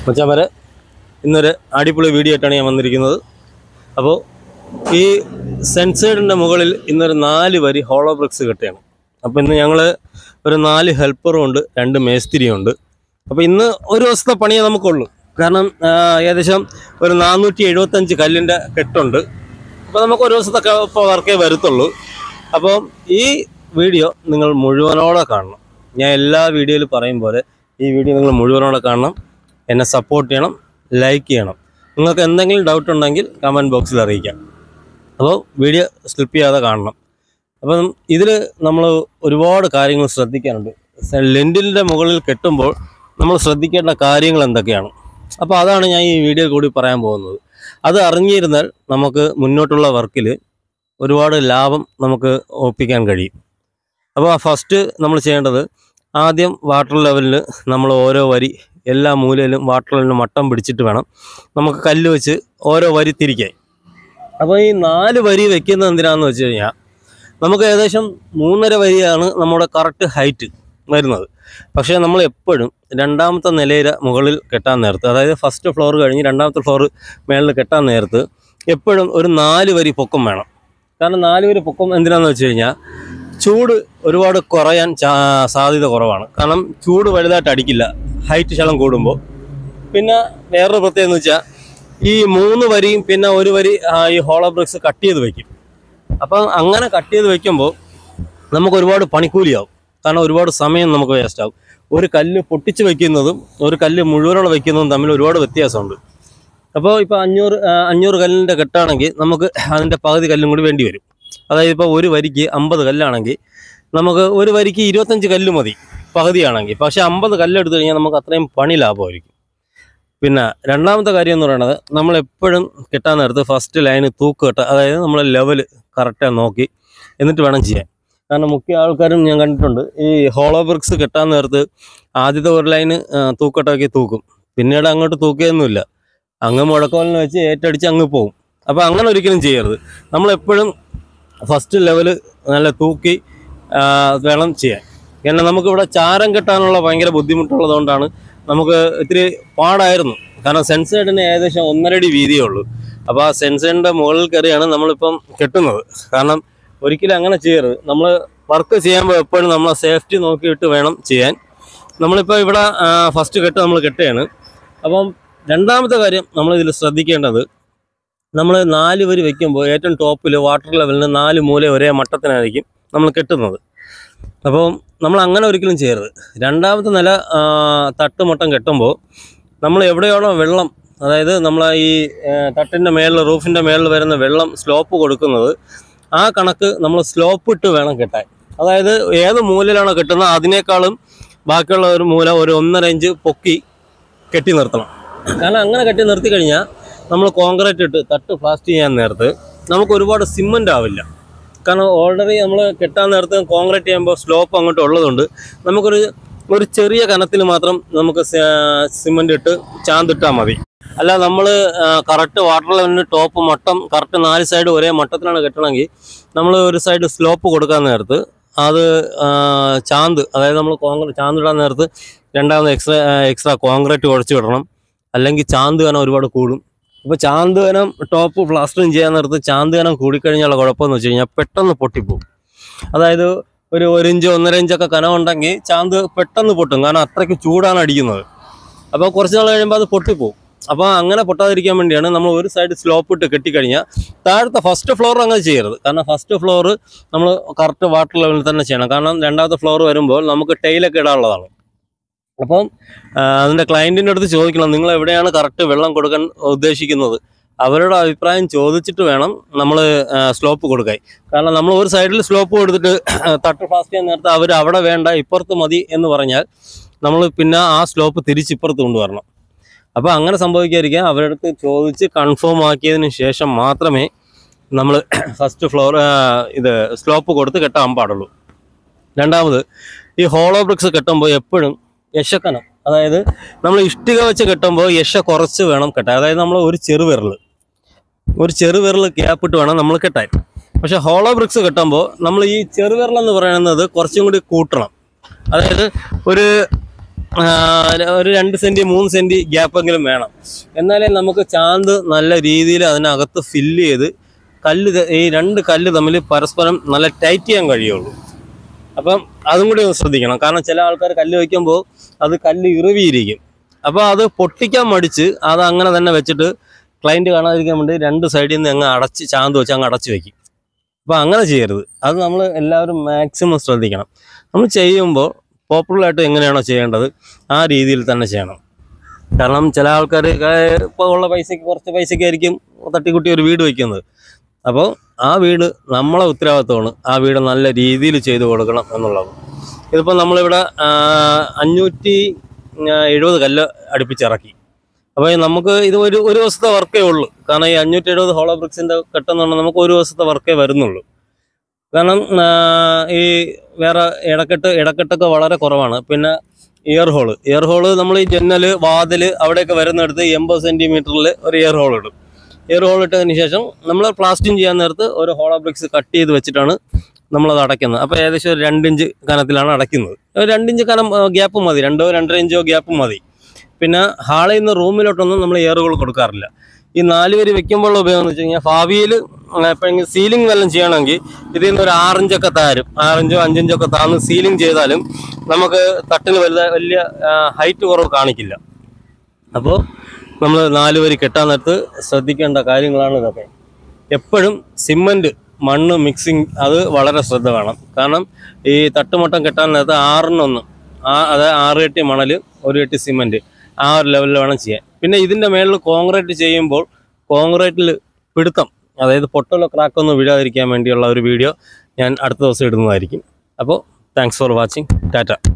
മച്ചാമാരെ ഇന്നൊരു അടിപൊളി വീഡിയോ ആയിട്ടാണ് ഞാൻ വന്നിരിക്കുന്നത് അപ്പോൾ ഈ സെൻസൈഡിൻ്റെ മുകളിൽ ഇന്നൊരു നാല് വരി ഹോളോ ബ്രിക്സ് കെട്ടുകയാണ് അപ്പോൾ ഇന്ന് ഞങ്ങൾ ഒരു നാല് ഹെൽപ്പറും ഉണ്ട് രണ്ട് മേസ്തിരിയും ഉണ്ട് അപ്പോൾ ഇന്ന് ഒരു ദിവസത്തെ പണിയേ നമുക്കുള്ളൂ കാരണം ആ, ഏകദേശം ഒരു നാനൂറ്റി എഴുപത്തഞ്ച് കല്ലിൻ്റെ കെട്ടുണ്ട് അപ്പോൾ നമുക്ക് ഒരു ദിവസത്തെ ഇപ്പോൾ വർക്കേ വരത്തുള്ളൂ അപ്പോൾ ഈ വീഡിയോ നിങ്ങൾ മുഴുവനോടെ കാണണം ഞാൻ എല്ലാ വീഡിയോയിലും പറയും പോലെ ഈ വീഡിയോ നിങ്ങൾ മുഴുവനോടെ കാണണം എന്നെ സപ്പോർട്ട് ചെയ്യണം ലൈക്ക് ചെയ്യണം നിങ്ങൾക്ക് എന്തെങ്കിലും ഡൗട്ട് ഉണ്ടെങ്കിൽ കമൻറ്റ് ബോക്സിൽ അറിയിക്കാം അപ്പോൾ വീഡിയോ സ്കിപ്പ് ചെയ്യാതെ കാണണം അപ്പം ഇതിൽ നമ്മൾ ഒരുപാട് കാര്യങ്ങൾ ശ്രദ്ധിക്കാനുണ്ട് ലെൻറ്റിൻ്റെ മുകളിൽ കെട്ടുമ്പോൾ നമ്മൾ ശ്രദ്ധിക്കേണ്ട കാര്യങ്ങൾ എന്തൊക്കെയാണ് അപ്പോൾ അതാണ് ഞാൻ ഈ വീഡിയോ കൂടി പറയാൻ പോകുന്നത് അത് അറിഞ്ഞിരുന്നാൽ നമുക്ക് മുന്നോട്ടുള്ള വർക്കിൽ ഒരുപാട് ലാഭം നമുക്ക് ഒപ്പിക്കാൻ കഴിയും അപ്പോൾ ഫസ്റ്റ് നമ്മൾ ചെയ്യേണ്ടത് ആദ്യം വാട്ടർ ലെവലിൽ നമ്മൾ ഓരോ വരി എല്ലാ മൂലയിലും വാട്ടർ ലെവലിന് മട്ടം പിടിച്ചിട്ട് വേണം നമുക്ക് കല്ല് വെച്ച് ഓരോ വരി തിരിക്കാൻ അപ്പോൾ ഈ നാല് വരി വെക്കുന്നത് എന്തിനാണെന്ന് വെച്ച് കഴിഞ്ഞാൽ നമുക്ക് ഏകദേശം മൂന്നര വരിയാണ് നമ്മുടെ കറക്റ്റ് ഹൈറ്റ് വരുന്നത് പക്ഷേ നമ്മൾ എപ്പോഴും രണ്ടാമത്തെ നിലയിലെ മുകളിൽ കെട്ടാൻ നേരത്ത് അതായത് ഫസ്റ്റ് ഫ്ലോർ കഴിഞ്ഞ് രണ്ടാമത്തെ ഫ്ലോർ മേളിൽ കെട്ടാൻ നേരത്ത് എപ്പോഴും ഒരു നാല് വരി പൊക്കം വേണം കാരണം നാല് വരി പൊക്കം എന്തിനാണെന്ന് വെച്ച് കഴിഞ്ഞാൽ ചൂട് ഒരുപാട് കുറയാൻ ചാ- സാധ്യത കുറവാണ് കാരണം ചൂട് വലുതായിട്ട് അടിക്കില്ല ഹൈറ്റ് ശളം കൂടുമ്പോൾ പിന്നെ വേറൊരു പ്രത്യേകത എന്ന് വെച്ചാൽ ഈ മൂന്ന് വരിയും പിന്നെ ഒരു വരി ആ, ഈ ഹോളോ ബ്രിക്സ് കട്ട് ചെയ്ത് വെക്കും അപ്പം അങ്ങനെ കട്ട് ചെയ്ത് വെക്കുമ്പോൾ നമുക്ക് ഒരുപാട് പണിക്കൂലിയാവും കാരണം ഒരുപാട് സമയം നമുക്ക് വേസ്റ്റ് ആവും ഒരു കല്ല് പൊട്ടിച്ച് വെക്കുന്നതും ഒരു കല്ല് മുഴുവനോടെ വെക്കുന്നതും തമ്മിൽ ഒരുപാട് വ്യത്യാസമുണ്ട് അപ്പോൾ ഇപ്പോൾ അഞ്ഞൂറ് ആ, അഞ്ഞൂറ് കല്ലിൻ്റെ കെട്ടാണെങ്കിൽ നമുക്ക് അതിൻ്റെ പകുതി കല്ലും കൂടി വേണ്ടി വരും അതായത് ഇപ്പോൾ ഒരു വരിക്ക് അമ്പത് കല്ലാണെങ്കിൽ നമുക്ക് ഒരു വരിക്ക് ഇരുപത്തഞ്ച് കല്ല് മതി പകുതിയാണെങ്കിൽ പക്ഷേ അമ്പത് കല്ലെടുത്ത് കഴിഞ്ഞാൽ നമുക്ക് അത്രയും പണി ലാഭമായിരിക്കും പിന്നെ രണ്ടാമത്തെ കാര്യം എന്ന് പറയുന്നത് നമ്മൾ എപ്പോഴും കെട്ടാൻ നേരത്ത് ഫസ്റ്റ് ലൈന് തൂക്ക് കെട്ടുക അതായത് നമ്മൾ ലെവൽ കറക്റ്റായി നോക്കി എന്നിട്ട് വേണം ചെയ്യാൻ കാരണം മുഖ്യ ആൾക്കാരും ഞാൻ കണ്ടിട്ടുണ്ട് ഈ ഹോളോ ബ്രിക്സ് കെട്ടാൻ നേരത്ത് ആദ്യത്തെ ഒരു ലൈന് തൂക്കട്ടാക്കി തൂക്കും പിന്നീട് അങ്ങോട്ട് തൂക്കുകയൊന്നുമില്ല അങ്ങ് മുഴക്കോലിന് വെച്ച് ഏറ്റടിച്ച് അങ്ങ് പോകും അപ്പോൾ അങ്ങനെ ഒരിക്കലും ചെയ്യരുത് നമ്മളെപ്പോഴും ഫസ്റ്റ് ലെവൽ നല്ല തൂക്കി ആ, വേണം ചെയ്യാൻ കാരണം നമുക്കിവിടെ ചാരം കെട്ടാനുള്ള ഭയങ്കര ബുദ്ധിമുട്ടുള്ളത് കൊണ്ടാണ് നമുക്ക് ഇത്തിരി പാടായിരുന്നു കാരണം സെൻസൈഡിന് ഏകദേശം ഒന്നരടി വീതിയേ ഉള്ളൂ അപ്പോൾ ആ സെൻസൈഡിൻ്റെ മുകളിൽ കയറിയാണ് നമ്മളിപ്പം കെട്ടുന്നത് കാരണം ഒരിക്കലും അങ്ങനെ ചെയ്യരുത് നമ്മൾ വർക്ക് ചെയ്യുമ്പോൾ എപ്പോഴും നമ്മൾ സേഫ്റ്റി നോക്കിയിട്ട് വേണം ചെയ്യാൻ നമ്മളിപ്പോൾ ഇവിടെ ഫസ്റ്റ് കെട്ട് നമ്മൾ കെട്ടുകയാണ് അപ്പം രണ്ടാമത്തെ കാര്യം നമ്മൾ ഇതിൽ ശ്രദ്ധിക്കേണ്ടത് നമ്മൾ നാല് വരി വെക്കുമ്പോൾ ഏറ്റവും ടോപ്പിൽ വാട്ടർ ലെവലിന് നാല് മൂല ഒരേ മട്ടത്തിനായിരിക്കും നമ്മൾ കെട്ടുന്നത് അപ്പം നമ്മൾ അങ്ങനെ ഒരിക്കലും ചെയ്യരുത് രണ്ടാമത്തെ നില ആ, തട്ടുമട്ടം കെട്ടുമ്പോൾ നമ്മൾ എവിടെയാണോ വെള്ളം അതായത് നമ്മൾ ഈ തട്ടിൻ്റെ മേളിൽ റൂഫിൻ്റെ മേളിൽ വരുന്ന വെള്ളം സ്ലോപ്പ് കൊടുക്കുന്നത് ആ കണക്ക് നമ്മൾ സ്ലോപ്പ് ഇട്ട് വേണം കെട്ടാൻ അതായത് ഏത് മൂലയിലാണോ കെട്ടുന്നത് അതിനേക്കാളും ബാക്കിയുള്ള ഒരു മൂല ഒരു ഒന്നര ഇഞ്ച് പൊക്കി കെട്ടി നിർത്തണം കാരണം അങ്ങനെ കെട്ടി നിർത്തി കഴിഞ്ഞാൽ നമ്മൾ കോൺക്രീറ്റ് ഇട്ട് തട്ട് പ്ലാസ്റ്റ് ചെയ്യാൻ നേരത്ത് നമുക്ക് ഒരുപാട് സിമൻ്റ് ആവില്ല കാരണം ഓൾറെഡി നമ്മൾ കെട്ടാൻ നേരത്ത് കോൺക്രീറ്റ് ചെയ്യുമ്പോൾ സ്ലോപ്പ് അങ്ങോട്ട് ഉള്ളതുകൊണ്ട് നമുക്കൊരു ഒരു ചെറിയ കനത്തിൽ മാത്രം നമുക്ക് സിമൻ്റ് ഇട്ട് ചാന്തിട്ടാൽ മതി അല്ല നമ്മൾ കറക്റ്റ് വാട്ടർ ലെവലിന് ടോപ്പ് മട്ടം കറക്റ്റ് നാല് സൈഡ് ഒരേ മട്ടത്തിലാണ് കെട്ടണമെങ്കിൽ നമ്മൾ ഒരു സൈഡ് സ്ലോപ്പ് കൊടുക്കാൻ നേരത്ത് അത് ആ, ചാന്ത് അതായത് നമ്മൾ കോൺക്രീറ്റ് ചാന്തിടാൻ നേരത്ത് രണ്ടാമത് എക്സ്ട്രാ എക്സ്ട്രാ കോൺക്രീറ്റ് കുഴച്ച് വിടണം അല്ലെങ്കിൽ ചാന്ത് കനം ഒരുപാട് കൂടും ഇപ്പോൾ ചാന്ത് കനം ടോപ്പ് പ്ലാസ്റ്ററിങ് ചെയ്യാൻ നേരത്ത് ചാന്ത് കനം കൂടിക്കഴിഞ്ഞാലുള്ള കുഴപ്പമെന്ന് വെച്ച് കഴിഞ്ഞാൽ പെട്ടെന്ന് പൊട്ടിപ്പോവും അതായത് ഒരു ഒരു ഇഞ്ച് ഒന്നര ഇഞ്ചൊക്കെ കനം ഉണ്ടെങ്കിൽ ചാന്ത് പെട്ടെന്ന് പൊട്ടും കാരണം അത്രയ്ക്ക് ചൂടാണ് അടിക്കുന്നത് അപ്പോൾ കുറച്ച് നാൾ കഴിയുമ്പോൾ അത് പൊട്ടിപ്പോവും അപ്പോൾ അങ്ങനെ പൊട്ടാതിരിക്കാൻ വേണ്ടിയാണ് നമ്മൾ ഒരു സൈഡ് സ്ലോപ്പ് ഇട്ട് കെട്ടിക്കഴിഞ്ഞാൽ താഴത്തെ ഫസ്റ്റ് ഫ്ലോർ അങ്ങനെ ചെയ്യരുത് കാരണം ഫസ്റ്റ് ഫ്ലോർ നമ്മൾ കറക്റ്റ് വാട്ടർ ലെവലിൽ തന്നെ ചെയ്യണം കാരണം രണ്ടാമത്തെ ഫ്ലോർ വരുമ്പോൾ നമുക്ക് ടൈലൊക്കെ ഇടാനുള്ളതാണ് അപ്പം ആ, അതിൻ്റെ ക്ലയൻറ്റിൻ്റെ അടുത്ത് ചോദിക്കണം നിങ്ങൾ എവിടെയാണ് കറക്റ്റ് വെള്ളം കൊടുക്കാൻ ഉദ്ദേശിക്കുന്നത് അവരുടെ അഭിപ്രായം ചോദിച്ചിട്ട് വേണം നമ്മൾ സ്ലോപ്പ് കൊടുക്കാൻ കാരണം നമ്മൾ ഒരു സൈഡിൽ സ്ലോപ്പ് കൊടുത്തിട്ട് തട്ട് ഫാസ്റ്റ് ചെയ്യാൻ നേരത്തെ അവർ അവിടെ വേണ്ട ഇപ്പുറത്ത് മതി എന്ന് പറഞ്ഞാൽ നമ്മൾ പിന്നെ ആ സ്ലോപ്പ് തിരിച്ച് ഇപ്പുറത്ത് കൊണ്ടുവരണം അപ്പോൾ അങ്ങനെ സംഭവിക്കാതിരിക്കാൻ അവരുടെ അടുത്ത് ചോദിച്ച് കൺഫേം ആക്കിയതിന് ശേഷം മാത്രമേ നമ്മൾ ഫസ്റ്റ് ഫ്ലോർ ഇത് സ്ലോപ്പ് കൊടുത്ത് കെട്ടാൻ പാടുള്ളൂ രണ്ടാമത് ഈ ഹോളോ ബ്രിക്സ് കെട്ടുമ്പോൾ എപ്പോഴും യശക്കനം അതായത് നമ്മൾ ഇഷ്ടിക വെച്ച് കെട്ടുമ്പോൾ യശ കുറച്ച് വേണം കെട്ടാൻ അതായത് നമ്മൾ ഒരു ചെറുവിരൽ ഒരു ചെറുവിരൽ ഗ്യാപ്പിട്ട് വേണം നമ്മൾ കെട്ടാൻ പക്ഷേ ഹോളോ ബ്രിക്സ് കെട്ടുമ്പോൾ നമ്മൾ ഈ ചെറുവിരൽ എന്ന് പറയുന്നത് കുറച്ചും കൂടി കൂട്ടണം അതായത് ഒരു ആ, ഒരു രണ്ട് സെൻറ്റ് മൂന്ന് സെൻറ്റ് ഗ്യാപ്പെങ്കിലും വേണം എന്നാലേ നമുക്ക് ചാന്ത് നല്ല രീതിയിൽ അതിനകത്ത് ഫില്ല് ചെയ്ത് കല്ല് ത- ഈ രണ്ട് കല്ല് തമ്മിൽ പരസ്പരം നല്ല ടൈറ്റ് ചെയ്യാൻ കഴിയുള്ളൂ അപ്പം അതും കൂടി ഒന്ന് ശ്രദ്ധിക്കണം കാരണം ചില ആൾക്കാർ കല്ല് വയ്ക്കുമ്പോൾ അത് കല്ല് ഇറുവിയിരിക്കും അപ്പോൾ അത് പൊട്ടിക്കാൻ മടിച്ച് അത് അങ്ങനെ തന്നെ വെച്ചിട്ട് ക്ലയൻറ്റ് കാണാതിരിക്കാൻ വേണ്ടി രണ്ട് സൈഡിൽ നിന്ന് അങ്ങ് അടച്ച് ചാന്ത് വെച്ച് അങ്ങ് അടച്ച് വെക്കും അപ്പോൾ അങ്ങനെ ചെയ്യരുത് അത് നമ്മൾ എല്ലാവരും മാക്സിമം ശ്രദ്ധിക്കണം നമ്മൾ ചെയ്യുമ്പോൾ പോപ്പുലറായിട്ട് എങ്ങനെയാണോ ചെയ്യേണ്ടത് ആ രീതിയിൽ തന്നെ ചെയ്യണം കാരണം ചില ആൾക്കാർ ഇപ്പോൾ ഉള്ള പൈസയ്ക്ക് കുറച്ച് പൈസയ്ക്കായിരിക്കും തട്ടിക്കുട്ടി ഒരു വീട് വയ്ക്കുന്നത് അപ്പോൾ ആ വീട് നമ്മളെ ഉത്തരവാദിത്തമാണ് ആ വീട് നല്ല രീതിയിൽ ചെയ്തു കൊടുക്കണം എന്നുള്ളത് ഇതിപ്പോൾ നമ്മളിവിടെ ആ, അഞ്ഞൂറ്റി ആ, എഴുപത് കല്ല് അടുപ്പിച്ചിറക്കി അപ്പോൾ നമുക്ക് ഇത് ഒരു ഒരു ദിവസത്തെ വർക്കേ ഉള്ളൂ കാരണം ഈ അഞ്ഞൂറ്റി എഴുപത് ഹോളോ ബ്രിക്സിൻ്റെ കെട്ടെന്ന് നമുക്ക് ഒരു ദിവസത്തെ വർക്കേ വരുന്നുള്ളൂ കാരണം ആ, ഈ വേറെ ഇടക്കെട്ട് ഇടക്കെട്ടൊക്കെ വളരെ കുറവാണ് പിന്നെ ഇയർ ഹോള് ഇയർ ഹോള് നമ്മൾ ഈ ജന്നൽ വാതിൽ അവിടെയൊക്കെ വരുന്നിടത്ത് എൺപത് സെൻറ്റിമീറ്ററിൽ ഒരു ഇയർ ഹോൾ ഇടും ഇയർ ഹോൾ ഇട്ടതിന് ശേഷം നമ്മൾ പ്ലാസ്റ്റിങ് ചെയ്യാൻ നേരത്ത് ഒരു ഹോളോ ബ്രിക്സ് കട്ട് ചെയ്ത് വെച്ചിട്ടാണ് നമ്മളത് അടയ്ക്കുന്നത് അപ്പോൾ ഏകദേശം ഒരു രണ്ടിഞ്ച് കനത്തിലാണ് അടയ്ക്കുന്നത് ഒരു രണ്ടിഞ്ച് കനം ഗ്യാപ്പ് മതി രണ്ടോ രണ്ടര ഇഞ്ചോ ഗ്യാപ്പ് മതി പിന്നെ ഹാളിൽ നിന്ന് റൂമിലോട്ടൊന്നും നമ്മൾ എയറുകൾ കൊടുക്കാറില്ല ഈ നാല് വരി വെക്കുമ്പോഴുള്ള ഉപയോഗം എന്ന് വെച്ച് കഴിഞ്ഞാൽ ഭാവിയിൽ എപ്പോഴെങ്കിലും സീലിംഗ് വല്ലതും ചെയ്യണമെങ്കിൽ ഇതിൽ നിന്ന് ഒരു ആറിഞ്ചൊക്കെ താരും ആറിഞ്ചോ അഞ്ചിഞ്ചോ ഒക്കെ താന്ന് സീലിംഗ് ചെയ്താലും നമുക്ക് തട്ടിന് വലുത വലിയ ഹൈറ്റ് കുറവ് കാണിക്കില്ല അപ്പോൾ നമ്മൾ നാല് വരി കെട്ടാൻ നേരത്ത് ശ്രദ്ധിക്കേണ്ട കാര്യങ്ങളാണ് ഇതൊക്കെ എപ്പോഴും സിമൻറ്റ് മണ്ണ് മിക്സിങ് അത് വളരെ ശ്രദ്ധ വേണം കാരണം ഈ തട്ടുമട്ടം കെട്ടാൻ നേരത്ത് ആറിനൊന്ന് ആ അതായത് ആറ് കെട്ടി മണൽ ഒരു കെട്ടി സിമൻറ്റ് ആ ഒരു ലെവലിൽ വേണം ചെയ്യാൻ പിന്നെ ഇതിൻ്റെ മേളിൽ കോൺക്രീറ്റ് ചെയ്യുമ്പോൾ കോൺക്രീറ്റിൽ പിടുത്തം അതായത് പൊട്ടലോ ക്രാക്കൊന്നും വീഴാതിരിക്കാൻ വേണ്ടിയുള്ള ഒരു വീഡിയോ ഞാൻ അടുത്ത ദിവസം ഇടുന്നതായിരിക്കും അപ്പോൾ താങ്ക്സ് ഫോർ വാച്ചിങ് ടാറ്റ